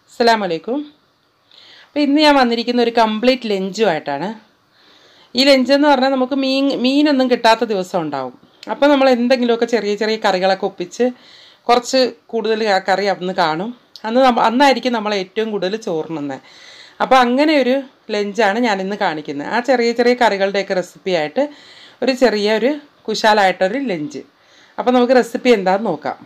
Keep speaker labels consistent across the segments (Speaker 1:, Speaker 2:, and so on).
Speaker 1: അസ്സാം വലൈക്കും അപ്പോൾ ഇന്ന് ഞാൻ വന്നിരിക്കുന്ന ഒരു കംപ്ലീറ്റ് ലഞ്ചുമായിട്ടാണ് ഈ ലഞ്ച് എന്ന് പറഞ്ഞാൽ നമുക്ക് മീൻ മീനൊന്നും കിട്ടാത്ത ദിവസം ഉണ്ടാവും അപ്പോൾ നമ്മൾ എന്തെങ്കിലുമൊക്കെ ചെറിയ ചെറിയ കറികളൊക്കെ ഒപ്പിച്ച് കുറച്ച് കൂടുതൽ ആ കറി അന്ന് കാണും അന്ന് നമ്മ അന്നായിരിക്കും നമ്മൾ ഏറ്റവും കൂടുതൽ ചോറുണ്ണുന്നത് അപ്പോൾ അങ്ങനെ ഒരു ലഞ്ചാണ് ഞാനിന്ന് കാണിക്കുന്നത് ആ ചെറിയ ചെറിയ കറികളുടെയൊക്കെ റെസിപ്പി ആയിട്ട് ഒരു ചെറിയ ഒരു കുശാലായിട്ടൊരു ലഞ്ച് അപ്പോൾ നമുക്ക് റെസിപ്പി എന്താണെന്ന് നോക്കാം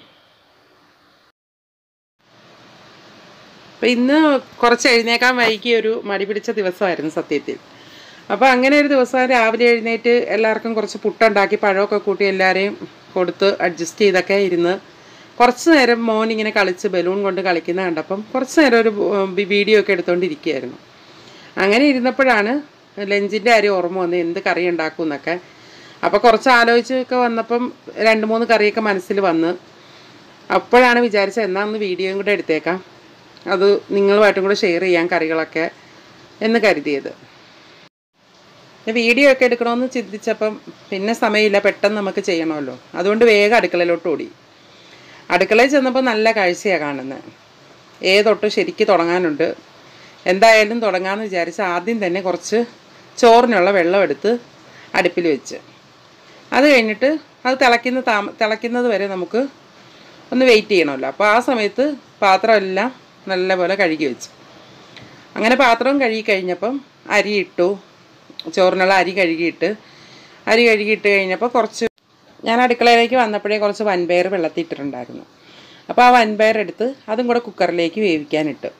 Speaker 1: അപ്പോൾ ഇന്ന് കുറച്ച് എഴുന്നേക്കാൻ വൈകിയ ഒരു മടി പിടിച്ച ദിവസമായിരുന്നു സത്യത്തിൽ അപ്പോൾ അങ്ങനെ ഒരു ദിവസം രാവിലെ എഴുന്നേറ്റ് എല്ലാവർക്കും കുറച്ച് പുട്ടുണ്ടാക്കി പഴമൊക്കെ കൂട്ടി എല്ലാവരെയും കൊടുത്ത് അഡ്ജസ്റ്റ് ചെയ്തൊക്കെ ഇരുന്ന് കുറച്ച് നേരം മോൻ ഇങ്ങനെ കളിച്ച് ബലൂൺ കൊണ്ട് കളിക്കുന്ന കണ്ടപ്പം കുറച്ച് നേരം ഒരു വീഡിയോ ഒക്കെ എടുത്തുകൊണ്ടിരിക്കുകയായിരുന്നു അങ്ങനെ ഇരുന്നപ്പോഴാണ് ലഞ്ചിൻ്റെ കാര്യം ഓർമ്മ വന്ന് എന്ത് കറി ഉണ്ടാക്കും എന്നൊക്കെ അപ്പോൾ കുറച്ച് ആലോചിച്ചൊക്കെ വന്നപ്പം രണ്ട് മൂന്ന് കറിയൊക്കെ മനസ്സിൽ വന്ന് അപ്പോഴാണ് വിചാരിച്ചത് എന്നാ ഒന്ന് വീഡിയോയും കൂടെ എടുത്തേക്കാം അത് നിങ്ങളുമായിട്ടും കൂടെ ഷെയർ ചെയ്യാൻ കറികളൊക്കെ എന്ന് കരുതിയത് വീഡിയോ ഒക്കെ എടുക്കണമെന്ന് ചിന്തിച്ചപ്പം പിന്നെ സമയമില്ല പെട്ടെന്ന് നമുക്ക് ചെയ്യണമല്ലോ അതുകൊണ്ട് വേഗം അടുക്കളയിലോട്ട് ഓടി അടുക്കളയിൽ ചെന്നപ്പോൾ നല്ല കാഴ്ചയാണ് കാണുന്നത് ഏതൊട്ട് ശരിക്ക് തുടങ്ങാനുണ്ട് എന്തായാലും തുടങ്ങാമെന്ന് വിചാരിച്ച് ആദ്യം തന്നെ കുറച്ച് ചോറിനുള്ള വെള്ളം എടുത്ത് അടുപ്പിൽ വെച്ച് അത് കഴിഞ്ഞിട്ട് അത് തിളയ്ക്കുന്ന താമ തിളയ്ക്കുന്നത് വരെ നമുക്ക് ഒന്ന് വെയിറ്റ് ചെയ്യണമല്ലോ അപ്പോൾ ആ സമയത്ത് പാത്രമെല്ലാം നല്ലപോലെ കഴുകി വെച്ചു അങ്ങനെ പാത്രവും കഴുകി കഴിഞ്ഞപ്പം അരി ഇട്ടു ചോറിനുള്ള അരി കഴുകിയിട്ട് അരി കഴുകിയിട്ട് കഴിഞ്ഞപ്പോൾ കുറച്ച് ഞാൻ അടുക്കളയിലേക്ക് വന്നപ്പോഴേ കുറച്ച് വൻപയർ വെള്ളത്തിയിട്ടിട്ടുണ്ടായിരുന്നു അപ്പോൾ ആ വൻപയർ എടുത്ത് അതും കൂടെ കുക്കറിലേക്ക് വേവിക്കാനിട്ട്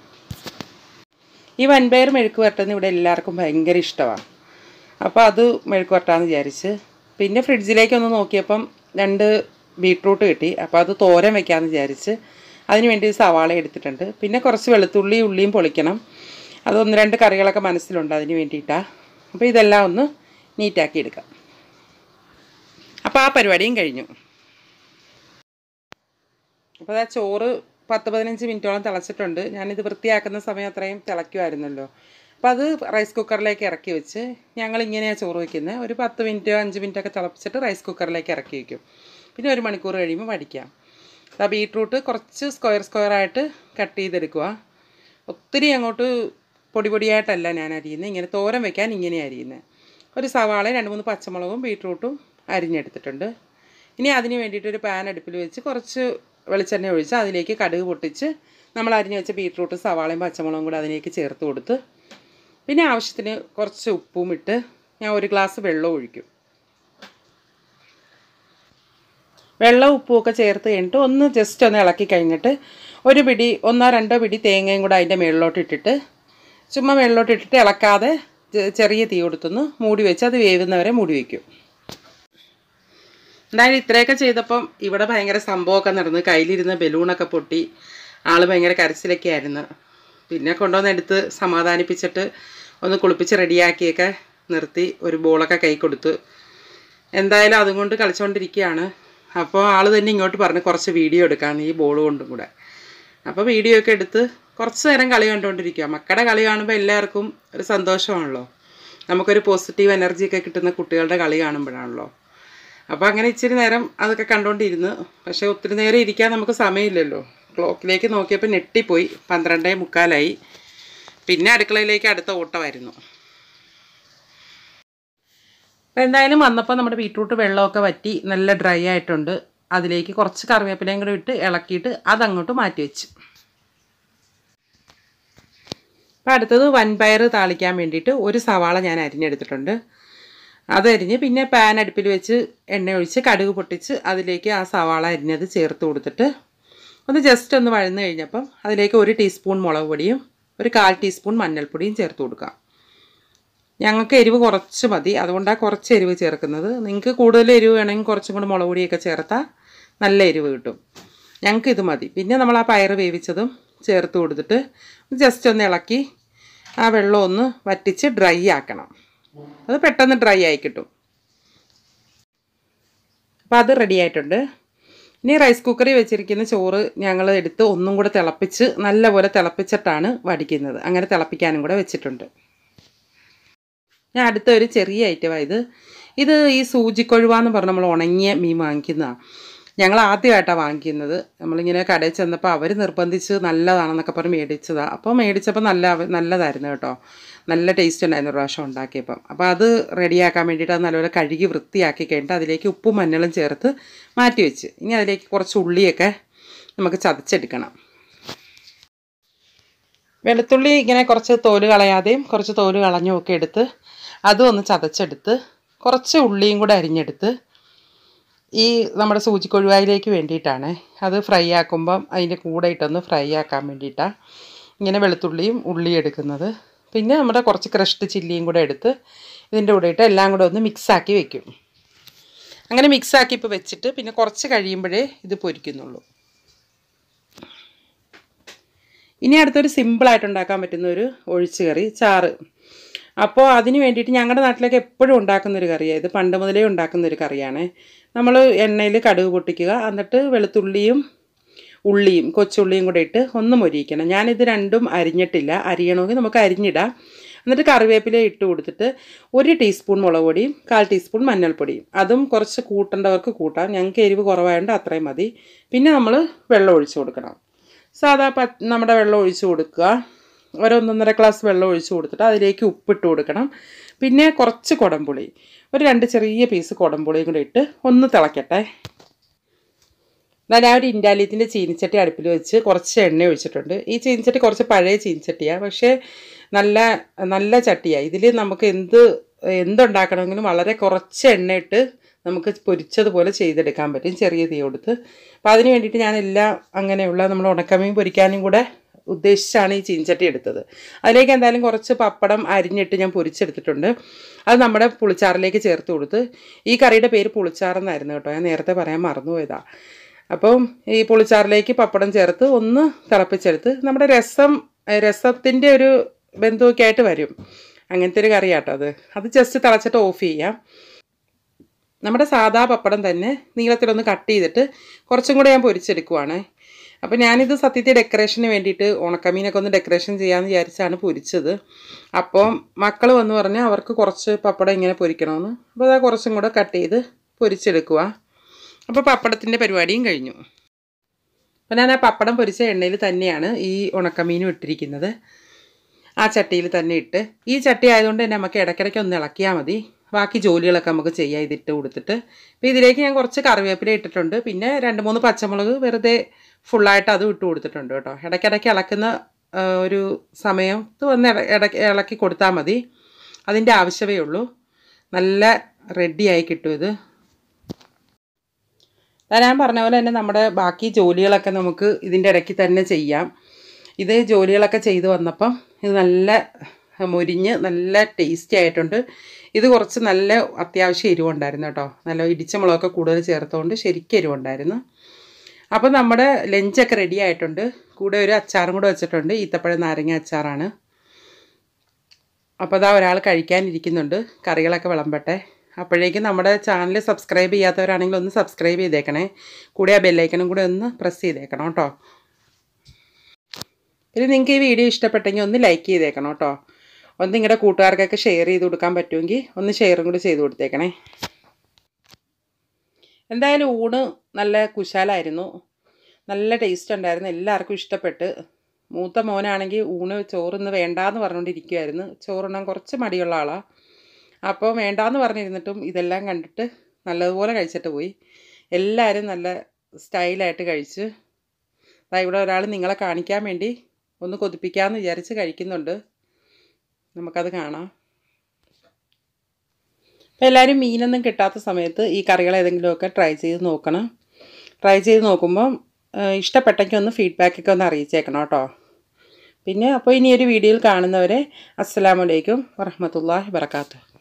Speaker 1: ഈ വൻപയർ മെഴുക്ക് വരട്ടുന്ന ഇവിടെ എല്ലാവർക്കും ഭയങ്കര ഇഷ്ടമാണ് അപ്പോൾ അത് മെഴുക്ക് വരട്ടാന്ന് വിചാരിച്ച് പിന്നെ ഫ്രിഡ്ജിലേക്കൊന്ന് നോക്കിയപ്പം രണ്ട് ബീട്രൂട്ട് കിട്ടി അപ്പോൾ അത് തോരൻ വെക്കാമെന്ന് വിചാരിച്ച് അതിന് വേണ്ടി സവാള എടുത്തിട്ടുണ്ട് പിന്നെ കുറച്ച് വെളുത്തുള്ളി ഉള്ളിയും പൊളിക്കണം അത് ഒന്ന് രണ്ട് കറികളൊക്കെ മനസ്സിലുണ്ട് അതിന് വേണ്ടിയിട്ടാണ് അപ്പോൾ ഇതെല്ലാം ഒന്ന് നീറ്റാക്കി എടുക്കാം അപ്പോൾ ആ പരിപാടിയും കഴിഞ്ഞു അപ്പോൾ ആ ചോറ് പത്ത് പതിനഞ്ച് മിനിറ്റോളം തിളച്ചിട്ടുണ്ട് ഞാനിത് വൃത്തിയാക്കുന്ന സമയം അത്രയും തിളയ്ക്കുമായിരുന്നല്ലോ അപ്പോൾ അത് റൈസ് കുക്കറിലേക്ക് ഇറക്കി വെച്ച് ഞങ്ങൾ ഇങ്ങനെയാണ് ചോറ് വയ്ക്കുന്നത് ഒരു പത്ത് മിനിറ്റ് അഞ്ച് മിനിറ്റൊക്കെ തിളപ്പിച്ചിട്ട് റൈസ് കുക്കറിലേക്ക് ഇറക്കി വയ്ക്കും പിന്നെ ഒരു മണിക്കൂർ കഴിയുമ്പോൾ വടിക്കാം ആ ബീട്രൂട്ട് കുറച്ച് സ്ക്വയർ സ്ക്വയർ ആയിട്ട് കട്ട് ചെയ്തെടുക്കുക ഒത്തിരി അങ്ങോട്ട് പൊടി പൊടിയായിട്ടല്ല ഞാൻ അരിയുന്നത് ഇങ്ങനെ തോരൻ വെക്കാൻ ഇങ്ങനെ അരിയുന്നത് ഒരു സവാള രണ്ട് മൂന്ന് പച്ചമുളകും ബീട്രൂട്ടും അരിഞ്ഞെടുത്തിട്ടുണ്ട് ഇനി അതിന് വേണ്ടിയിട്ട് ഒരു പാൻ അടുപ്പിൽ വെച്ച് കുറച്ച് വെളിച്ചെണ്ണ ഒഴിച്ച് അതിലേക്ക് കടുക് പൊട്ടിച്ച് നമ്മൾ അരിഞ്ഞ് വെച്ച ബീട്രൂട്ട് സവാളയും പച്ചമുളകും കൂടെ അതിലേക്ക് ചേർത്ത് കൊടുത്ത് പിന്നെ ആവശ്യത്തിന് കുറച്ച് ഉപ്പും ഇട്ട് ഞാൻ ഒരു ഗ്ലാസ് വെള്ളം ഒഴിക്കും വെള്ളം ഉപ്പും ഒക്കെ ചേർത്ത് കഴിഞ്ഞിട്ട് ഒന്ന് ജസ്റ്റ് ഒന്ന് ഇളക്കി കഴിഞ്ഞിട്ട് ഒരു പിടി ഒന്നോ രണ്ടോ പിടി തേങ്ങയും കൂടെ അതിൻ്റെ മുകളിലോട്ട് ഇട്ടിട്ട് ചുമ്മാ വെള്ളോട്ട് ഇട്ടിട്ട് ഇളക്കാതെ ചെറിയ തീ കൊടുത്തൊന്ന് മൂടി വെച്ച് അത് വേവുന്നവരെ മൂടി വയ്ക്കും എന്തായാലും ഇത്രയൊക്കെ ചെയ്തപ്പം ഇവിടെ ഭയങ്കര സംഭവമൊക്കെ നടന്ന് കയ്യിലിരുന്ന ബലൂണൊക്കെ പൊട്ടി ആൾ ഭയങ്കര കരച്ചിലൊക്കെ ആയിരുന്നു പിന്നെ കൊണ്ടുവന്ന് എടുത്ത് സമാധാനിപ്പിച്ചിട്ട് ഒന്ന് കുളിപ്പിച്ച് റെഡിയാക്കിയൊക്കെ നിർത്തി ഒരു ബോളൊക്കെ കൈ കൊടുത്തു എന്തായാലും അതും കൊണ്ട് കളിച്ചുകൊണ്ടിരിക്കുകയാണ് അപ്പോൾ ആൾ തന്നെ ഇങ്ങോട്ട് പറഞ്ഞ് കുറച്ച് വീഡിയോ എടുക്കാമെന്ന് ഈ ബോൾ കൊണ്ടും കൂടെ അപ്പോൾ വീഡിയോ ഒക്കെ എടുത്ത് കുറച്ച് നേരം കളി കണ്ടുകൊണ്ടിരിക്കുക മക്കളുടെ കളി കാണുമ്പോൾ എല്ലാവർക്കും ഒരു സന്തോഷമാണല്ലോ നമുക്കൊരു പോസിറ്റീവ് എനർജിയൊക്കെ കിട്ടുന്ന കുട്ടികളുടെ കളി കാണുമ്പോഴാണല്ലോ അപ്പോൾ അങ്ങനെ ഇച്ചിരി നേരം അതൊക്കെ കണ്ടുകൊണ്ടിരുന്നു പക്ഷേ ഒത്തിരി നേരം ഇരിക്കാൻ നമുക്ക് സമയമില്ലല്ലോ ക്ലോക്കിലേക്ക് നോക്കിയപ്പോൾ ഞെട്ടിപ്പോയി പന്ത്രണ്ടേ മുക്കാലായി പിന്നെ അടുക്കളയിലേക്ക് അടുത്ത ഓട്ടമായിരുന്നു അപ്പോൾ എന്തായാലും വന്നപ്പോൾ നമ്മുടെ ബീട്രൂട്ട് വെള്ളമൊക്കെ വറ്റി നല്ല ഡ്രൈ ആയിട്ടുണ്ട് അതിലേക്ക് കുറച്ച് കറിവേപ്പിലയും കൂടെ ഇട്ട് ഇളക്കിയിട്ട് അതങ്ങോട്ട് മാറ്റി വെച്ച് അപ്പോൾ അടുത്തത് വൻപയർ താളിക്കാൻ വേണ്ടിയിട്ട് ഒരു സവാള ഞാൻ അരിഞ്ഞെടുത്തിട്ടുണ്ട് അതരിഞ്ഞ് പിന്നെ പാൻ അടുപ്പിൽ വെച്ച് എണ്ണ ഒഴിച്ച് കടുക് പൊട്ടിച്ച് അതിലേക്ക് ആ സവാള അരിഞ്ഞത് ചേർത്ത് കൊടുത്തിട്ട് ഒന്ന് ജസ്റ്റ് ഒന്ന് വഴന്ന് കഴിഞ്ഞപ്പം അതിലേക്ക് ഒരു ടീസ്പൂൺ മുളക് പൊടിയും ഒരു കാൽ ടീസ്പൂൺ മഞ്ഞൾപ്പൊടിയും ചേർത്ത് കൊടുക്കാം ഞങ്ങൾക്ക് എരിവ് കുറച്ച് മതി അതുകൊണ്ടാണ് കുറച്ച് എരിവ് ചേർക്കുന്നത് നിങ്ങൾക്ക് കൂടുതൽ എരിവ് വേണമെങ്കിൽ കുറച്ചും കൂടി മുളക് പൊടിയൊക്കെ ചേർത്താൽ നല്ല എരിവ് കിട്ടും ഞങ്ങൾക്ക് ഇത് മതി പിന്നെ നമ്മൾ ആ പയർ വേവിച്ചതും ചേർത്ത് കൊടുത്തിട്ട് ജസ്റ്റ് ഒന്ന് ഇളക്കി ആ വെള്ളം ഒന്ന് വറ്റിച്ച് ഡ്രൈ ആക്കണം അത് പെട്ടെന്ന് ഡ്രൈ ആയി കിട്ടും അപ്പോൾ അത് റെഡി ആയിട്ടുണ്ട് ഇനി റൈസ് കുക്കറിൽ വെച്ചിരിക്കുന്ന ചോറ് ഞങ്ങൾ എടുത്ത് ഒന്നും കൂടെ തിളപ്പിച്ച് നല്ലപോലെ തിളപ്പിച്ചിട്ടാണ് വടിക്കുന്നത് അങ്ങനെ തിളപ്പിക്കാനും കൂടെ വെച്ചിട്ടുണ്ട് ഞാൻ അടുത്ത ഒരു ചെറിയ ഐറ്റമാണ് ഇത് ഇത് ഈ സൂചിക്കൊഴുവ എന്ന് പറഞ്ഞ് നമ്മൾ ഉണങ്ങിയ മീൻ വാങ്ങിക്കുന്നതാണ് ഞങ്ങൾ ആദ്യമായിട്ടാണ് വാങ്ങിക്കുന്നത് നമ്മളിങ്ങനെ കടയിൽ ചെന്നപ്പോൾ അവർ നിർബന്ധിച്ച് നല്ലതാണെന്നൊക്കെ പറഞ്ഞ് മേടിച്ചതാണ് അപ്പോൾ മേടിച്ചപ്പോൾ നല്ല നല്ലതായിരുന്നു കേട്ടോ നല്ല ടേസ്റ്റ് ഉണ്ടായിരുന്നു ഒരു പ്രാവശ്യം ഉണ്ടാക്കിയപ്പം അപ്പോൾ അത് റെഡിയാക്കാൻ വേണ്ടിയിട്ട് അത് നല്ലപോലെ കഴുകി വൃത്തിയാക്കി കഴിഞ്ഞിട്ട് അതിലേക്ക് ഉപ്പും മഞ്ഞളും ചേർത്ത് മാറ്റി വെച്ച് ഇനി അതിലേക്ക് കുറച്ച് ഉള്ളിയൊക്കെ നമുക്ക് ചതച്ചെടുക്കണം വെളുത്തുള്ളി ഇങ്ങനെ കുറച്ച് തോല് കളയാതെയും കുറച്ച് തോല് കളഞ്ഞും ഒക്കെ എടുത്ത് അതും ഒന്ന് ചതച്ചെടുത്ത് കുറച്ച് ഉള്ളിയും കൂടെ അരിഞ്ഞെടുത്ത് ഈ നമ്മുടെ സൂചിക്കൊഴുവായിലേക്ക് വേണ്ടിയിട്ടാണ് അത് ഫ്രൈ ആക്കുമ്പം അതിൻ്റെ കൂടെ ഇട്ടൊന്ന് ഫ്രൈ ആക്കാൻ വേണ്ടിയിട്ടാണ് ഇങ്ങനെ വെളുത്തുള്ളിയും ഉള്ളിയും എടുക്കുന്നത് പിന്നെ നമ്മുടെ കുറച്ച് ക്രഷ്ഡ് ചില്ലിയും കൂടെ എടുത്ത് ഇതിൻ്റെ കൂടെ ഇട്ട് എല്ലാം കൂടെ ഒന്ന് മിക്സാക്കി വെക്കും അങ്ങനെ മിക്സാക്കി ഇപ്പോൾ വെച്ചിട്ട് പിന്നെ കുറച്ച് കഴിയുമ്പോഴേ ഇത് പൊരിക്കുന്നുള്ളൂ ഇനി അടുത്തൊരു സിമ്പിളായിട്ട് ഉണ്ടാക്കാൻ പറ്റുന്ന ഒരു ഒഴിച്ച് കറി ചാറ് അപ്പോൾ അതിന് വേണ്ടിയിട്ട് ഞങ്ങളുടെ നാട്ടിലൊക്കെ എപ്പോഴും ഉണ്ടാക്കുന്നൊരു കറിയാണ് ഇത് പണ്ട് മുതലേ ഉണ്ടാക്കുന്നൊരു കറിയാണ് നമ്മൾ എണ്ണയിൽ കടുക് പൊട്ടിക്കുക എന്നിട്ട് വെളുത്തുള്ളിയും ഉള്ളിയും കൊച്ചുള്ളിയും കൂടെ ഇട്ട് ഒന്ന് മൊരിയിക്കണം ഞാനിത് രണ്ടും അരിഞ്ഞിട്ടില്ല അരിയണമെങ്കിൽ നമുക്ക് അരിഞ്ഞിടാം എന്നിട്ട് കറിവേപ്പില ഇട്ട് കൊടുത്തിട്ട് ഒരു ടീസ്പൂൺ മുളക് പൊടിയും കാൽ ടീസ്പൂൺ മഞ്ഞൾപ്പൊടിയും അതും കുറച്ച് കൂട്ടേണ്ടവർക്ക് കൂട്ടാം ഞങ്ങൾക്ക് എരിവ് കുറവായതുകൊണ്ട് അത്രയും മതി പിന്നെ നമ്മൾ വെള്ളം ഒഴിച്ച് കൊടുക്കണം സാധാ പ നമ്മുടെ വെള്ളം ഒഴിച്ച് കൊടുക്കുക ഒരൊന്നൊന്നര ഗ്ലാസ് വെള്ളം ഒഴിച്ച് കൊടുത്തിട്ട് അതിലേക്ക് ഉപ്പിട്ട് കൊടുക്കണം പിന്നെ കുറച്ച് കുടംപുളി ഒരു രണ്ട് ചെറിയ പീസ് കുടംപുളിയും കൂടി ഇട്ട് ഒന്ന് തിളക്കട്ടെ ഞാൻ ആ ഒരു ഇൻഡാലിയത്തിൻ്റെ ചീനിച്ചട്ടി അടുപ്പിൽ വെച്ച് കുറച്ച് എണ്ണ ഒഴിച്ചിട്ടുണ്ട് ഈ ചീനിച്ചട്ടി കുറച്ച് പഴയ ചീനിച്ചട്ടിയാണ് പക്ഷേ നല്ല നല്ല ചട്ടിയാണ് ഇതിൽ നമുക്ക് എന്ത് എന്തുണ്ടാക്കണമെങ്കിലും വളരെ കുറച്ച് എണ്ണ ഇട്ട് നമുക്ക് പൊരിച്ചതുപോലെ ചെയ്തെടുക്കാൻ പറ്റും ചെറിയ തീ കൊടുത്ത് അപ്പോൾ അതിന് വേണ്ടിയിട്ട് ഞാൻ എല്ലാം അങ്ങനെയുള്ള നമ്മൾ ഉണക്കമീൻ പൊരിക്കാനും കൂടെ ഉദ്ദേശിച്ചാണ് ഈ ചീൻചട്ടി എടുത്തത് അതിലേക്ക് എന്തായാലും കുറച്ച് പപ്പടം അരിഞ്ഞിട്ട് ഞാൻ പൊരിച്ചെടുത്തിട്ടുണ്ട് അത് നമ്മുടെ പുളിച്ചാറിലേക്ക് ചേർത്ത് കൊടുത്ത് ഈ കറിയുടെ പേര് പുളിച്ചാറെന്നായിരുന്നു കേട്ടോ ഞാൻ നേരത്തെ പറയാൻ മറന്നുപോയതാണ് അപ്പം ഈ പുളിച്ചാറിലേക്ക് പപ്പടം ചേർത്ത് ഒന്ന് തിളപ്പിച്ചെടുത്ത് നമ്മുടെ രസം രസത്തിൻ്റെ ഒരു ബന്ധുവൊക്കെ ആയിട്ട് വരും അങ്ങനത്തെ ഒരു കറിയാട്ടോ അത് അത് ജസ്റ്റ് തിളച്ചിട്ട് ഓഫ് ചെയ്യാം നമ്മുടെ സാദാ പപ്പടം തന്നെ നീളത്തിലൊന്ന് കട്ട് ചെയ്തിട്ട് കുറച്ചും കൂടെ ഞാൻ പൊരിച്ചെടുക്കുവാണ് അപ്പോൾ ഞാനിത് സത്യത്തിൽ ഡെക്കറേഷന് വേണ്ടിയിട്ട് ഉണക്കമീനൊക്കെ ഒന്ന് ഡെക്കറേഷൻ ചെയ്യാമെന്ന് വിചാരിച്ചാണ് പൊരിച്ചത് അപ്പോൾ മക്കൾ വന്ന് പറഞ്ഞ് അവർക്ക് കുറച്ച് പപ്പടം ഇങ്ങനെ പൊരിക്കണമെന്ന് അപ്പോൾ അതാ കുറച്ചും കൂടെ കട്ട് ചെയ്ത് പൊരിച്ചെടുക്കുക അപ്പോൾ പപ്പടത്തിൻ്റെ പരിപാടിയും കഴിഞ്ഞു അപ്പോൾ ഞാൻ ആ പപ്പടം പൊരിച്ച എണ്ണയിൽ തന്നെയാണ് ഈ ഉണക്കമീനും ഇട്ടിരിക്കുന്നത് ആ ചട്ടിയിൽ തന്നെ ഇട്ട് ഈ ചട്ടി ആയതുകൊണ്ട് തന്നെ നമുക്ക് ഇടയ്ക്കിടയ്ക്ക് ഒന്ന് ഇളക്കിയാൽ മതി ബാക്കി ജോലികളൊക്കെ നമുക്ക് ചെയ്യാം ഇതിട്ട് കൊടുത്തിട്ട് അപ്പോൾ ഇതിലേക്ക് ഞാൻ കുറച്ച് കറിവേപ്പില ഇട്ടിട്ടുണ്ട് പിന്നെ രണ്ട് മൂന്ന് പച്ചമുളക് വെറുതെ ഫുള്ളായിട്ട് അതും ഇട്ട് കൊടുത്തിട്ടുണ്ട് കേട്ടോ ഇടയ്ക്കിടയ്ക്ക് ഇളക്കുന്ന ആ, ഒരു സമയത്ത് ഒന്ന് ഇട- ഇടയ്ക്ക് ഇളക്കി കൊടുത്താൽ മതി അതിൻ്റെ ആവശ്യമേ ഉള്ളൂ നല്ല റെഡിയായി കിട്ടും ഇത് ദാ ഞാൻ പറഞ്ഞ പോലെ തന്നെ നമ്മുടെ ബാക്കി ജോലികളൊക്കെ നമുക്ക് ഇതിൻ്റെ ഇടയ്ക്ക് തന്നെ ചെയ്യാം ഇത് ജോലികളൊക്കെ ചെയ്ത് വന്നപ്പം ഇത് നല്ല മൊരിഞ്ഞ് നല്ല ടേസ്റ്റി ആയിട്ടുണ്ട് ഇത് കുറച്ച് നല്ല അത്യാവശ്യം എരിവുണ്ടായിരുന്നു കേട്ടോ നല്ല ഇടിച്ച മുളകൊക്കെ കൂടുതൽ ചേർത്തുകൊണ്ട് ശരിക്കും എരിവുണ്ടായിരുന്നു അപ്പോൾ നമ്മുടെ ലഞ്ചൊക്കെ റെഡി ആയിട്ടുണ്ട് കൂടെ ഒരു അച്ചാറും കൂടെ വെച്ചിട്ടുണ്ട് ഈത്തപ്പഴം നാരങ്ങ അച്ചാറാണ് അപ്പോൾ അതാ ഒരാൾ കഴിക്കാനിരിക്കുന്നുണ്ട് കറികളൊക്കെ വിളമ്പട്ടെ അപ്പോഴേക്കും നമ്മുടെ ചാനൽ സബ്സ്ക്രൈബ് ചെയ്യാത്തവരാണെങ്കിൽ ഒന്ന് സബ്സ്ക്രൈബ് ചെയ്തേക്കണേ കൂടെ ആ ബെല്ലൈക്കനും കൂടെ ഒന്ന് പ്രസ് ചെയ്തേക്കണം കേട്ടോ പിന്നെ നിങ്ങൾക്ക് ഈ വീഡിയോ ഇഷ്ടപ്പെട്ടെങ്കിൽ ഒന്ന് ലൈക്ക് ചെയ്തേക്കണം കേട്ടോ ഒന്ന് നിങ്ങളുടെ കൂട്ടുകാർക്കൊക്കെ ഷെയർ ചെയ്ത് കൊടുക്കാൻ പറ്റുമെങ്കിൽ ഒന്ന് ഷെയറും കൂടി ചെയ്ത് കൊടുത്തേക്കണേ എന്തായാലും ഊണ് നല്ല കുശാലായിരുന്നു നല്ല ടേസ്റ്റ് ഉണ്ടായിരുന്നു എല്ലാവർക്കും ഇഷ്ടപ്പെട്ട് മൂത്ത മോനാണെങ്കിൽ ഊണ് ചോറിന്ന് വേണ്ടാന്ന് പറഞ്ഞുകൊണ്ടിരിക്കുമായിരുന്നു ചോറുണ്ണാൻ കുറച്ച് മടിയുള്ള ആളാണ് അപ്പോൾ വേണ്ടാന്ന് പറഞ്ഞിരുന്നിട്ടും ഇതെല്ലാം കണ്ടിട്ട് നല്ലതുപോലെ കഴിച്ചിട്ട് പോയി എല്ലാവരും നല്ല സ്റ്റൈലായിട്ട് കഴിച്ച് ദാ ഇവിടെ ഒരാൾ നിങ്ങളെ കാണിക്കാൻ വേണ്ടി ഒന്ന് കൊതിപ്പിക്കാമെന്ന് വിചാരിച്ച് കഴിക്കുന്നുണ്ട് നമുക്കത് കാണാം അപ്പോൾ എല്ലാവരും മീനൊന്നും കിട്ടാത്ത സമയത്ത് ഈ കറികൾ ഏതെങ്കിലുമൊക്കെ ട്രൈ ചെയ്ത് നോക്കണം ട്രൈ ചെയ്ത് നോക്കുമ്പോൾ ഇഷ്ടപ്പെട്ടെങ്കിൽ ഒന്ന് ഫീഡ്ബാക്കൊക്കെ ഒന്ന് അറിയിച്ചേക്കണം കേട്ടോ പിന്നെ അപ്പോൾ ഇനി ഒരു വീഡിയോയിൽ കാണുന്നവരെ അസ്സലാമലൈക്കും വറഹമത്തല്ലാഹി വബർക്കാത്തു